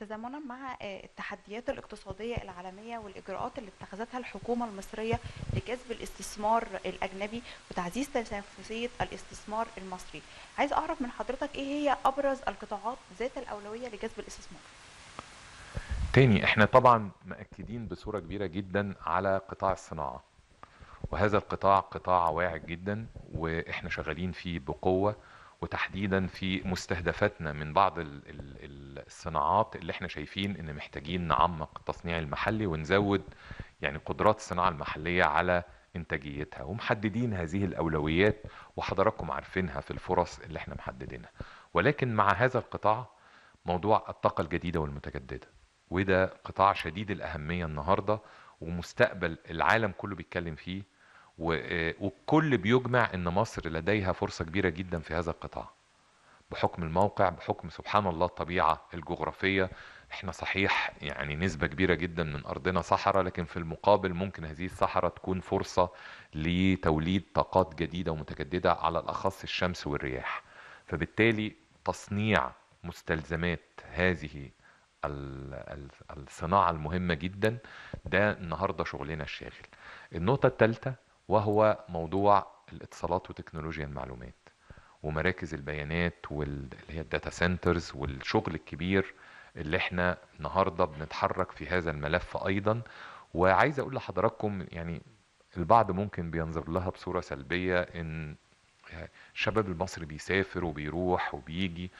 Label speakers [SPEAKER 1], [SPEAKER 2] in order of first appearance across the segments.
[SPEAKER 1] تزامنا مع آه، التحديات الاقتصادية العالمية والإجراءات اللي اتخذتها الحكومة المصرية لجذب الاستثمار الأجنبي وتعزيز تنافسية الاستثمار المصري عايز أعرف من حضرتك إيه هي أبرز القطاعات ذات الأولوية لجذب الاستثمار
[SPEAKER 2] تاني احنا طبعا مأكدين بصورة كبيرة جدا على قطاع الصناعة وهذا القطاع قطاع واعد جدا واحنا شغالين فيه بقوة وتحديدا في مستهدفاتنا من بعض ال- ال- ال- الصناعات اللي احنا شايفين ان محتاجين نعمق التصنيع المحلي ونزود يعني قدرات الصناعة المحلية على انتاجيتها ومحددين هذه الاولويات وحضراتكم عارفينها في الفرص اللي احنا محددينها ولكن مع هذا القطاع موضوع الطاقة الجديدة والمتجددة وده قطاع شديد الأهمية النهاردة ومستقبل العالم كله بيتكلم فيه و- آه، والكل بيجمع ان مصر لديها فرصة كبيرة جدا في هذا القطاع بحكم الموقع بحكم سبحان الله الطبيعة الجغرافية احنا صحيح يعني نسبة كبيرة جدا من ارضنا صحراء لكن في المقابل ممكن هذه الصحراء تكون فرصة لتوليد طاقات جديدة ومتجددة على الاخص الشمس والرياح فبالتالي تصنيع مستلزمات هذه ال- ال- الصناعة المهمة جدا ده النهاردة شغلنا الشاغل النقطة الثالثة وهو موضوع الاتصالات وتكنولوجيا المعلومات ومراكز البيانات واللي هي الداتا سنترز والشغل الكبير اللي احنا النهارده بنتحرك في هذا الملف ايضا وعايز اقول لحضراتكم يعني البعض ممكن بينظر لها بصورة سلبية ان الشباب المصري بيسافر وبيروح وبيجي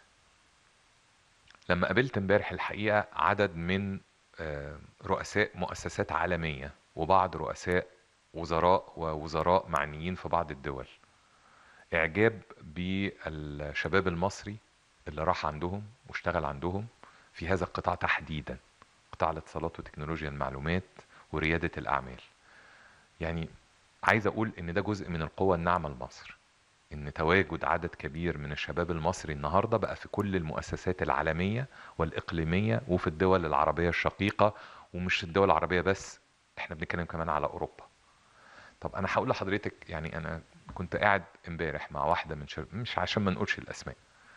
[SPEAKER 2] لما قابلت امبارح الحقيقة عدد من آه، رؤساء مؤسسات عالمية وبعض رؤساء وزراء ووزراء معنيين في بعض الدول إعجاب بالشباب المصري اللي راح عندهم واشتغل عندهم في هذا القطاع تحديدا قطاع الاتصالات وتكنولوجيا المعلومات وريادة الأعمال يعني عايز أقول إن ده جزء من القوة الناعمة لمصر ان تواجد عدد كبير من الشباب المصري النهارده بقى في كل المؤسسات العالميه والاقليميه وفي الدول العربيه الشقيقه ومش الدول العربيه بس احنا بنتكلم كمان على اوروبا طب انا هقول لحضرتك يعني انا كنت قاعد امبارح مع واحده من شر... مش عشان ما نقولش الاسماء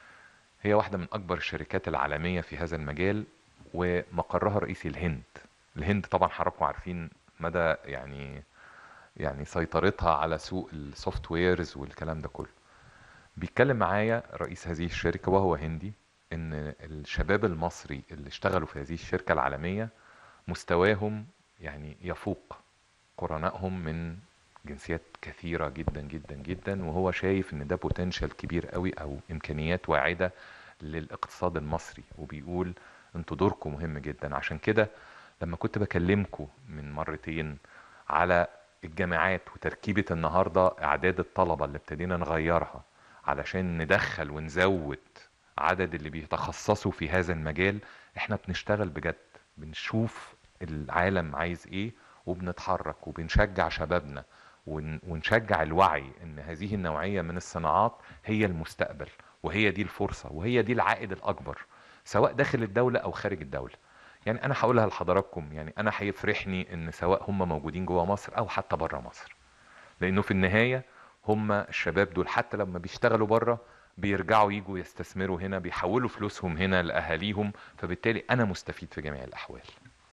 [SPEAKER 2] هي واحده من اكبر الشركات العالميه في هذا المجال ومقرها الرئيسي الهند الهند طبعا حضراتكم عارفين مدى يعني يعني سيطرتها على سوق السوفت ويرز والكلام ده كله بيتكلم معايا رئيس هذه الشركة وهو هندي ان الشباب المصري اللي اشتغلوا في هذه الشركة العالمية مستواهم يعني يفوق قرنائهم من جنسيات كثيرة جدا جدا جدا وهو شايف ان ده بوتنشال كبير قوي او امكانيات واعدة للاقتصاد المصري وبيقول انتوا دوركم مهم جدا عشان كده لما كنت بكلمكم من مرتين على الجامعات وتركيبة النهاردة اعداد الطلبة اللي ابتدينا نغيرها علشان ندخل ونزود عدد اللي بيتخصصوا في هذا المجال احنا بنشتغل بجد بنشوف العالم عايز ايه وبنتحرك وبنشجع شبابنا ون- ونشجع الوعي ان هذه النوعية من الصناعات هي المستقبل وهي دي الفرصة وهي دي العائد الاكبر سواء داخل الدولة او خارج الدولة يعني انا هقولها لحضراتكم يعني انا هيفرحني ان سواء هم موجودين جوه مصر او حتى بره مصر لانه في النهايه هم الشباب دول حتى لما بيشتغلوا بره بيرجعوا يجوا يستثمروا هنا بيحولوا فلوسهم هنا لاهاليهم فبالتالي انا مستفيد في جميع الاحوال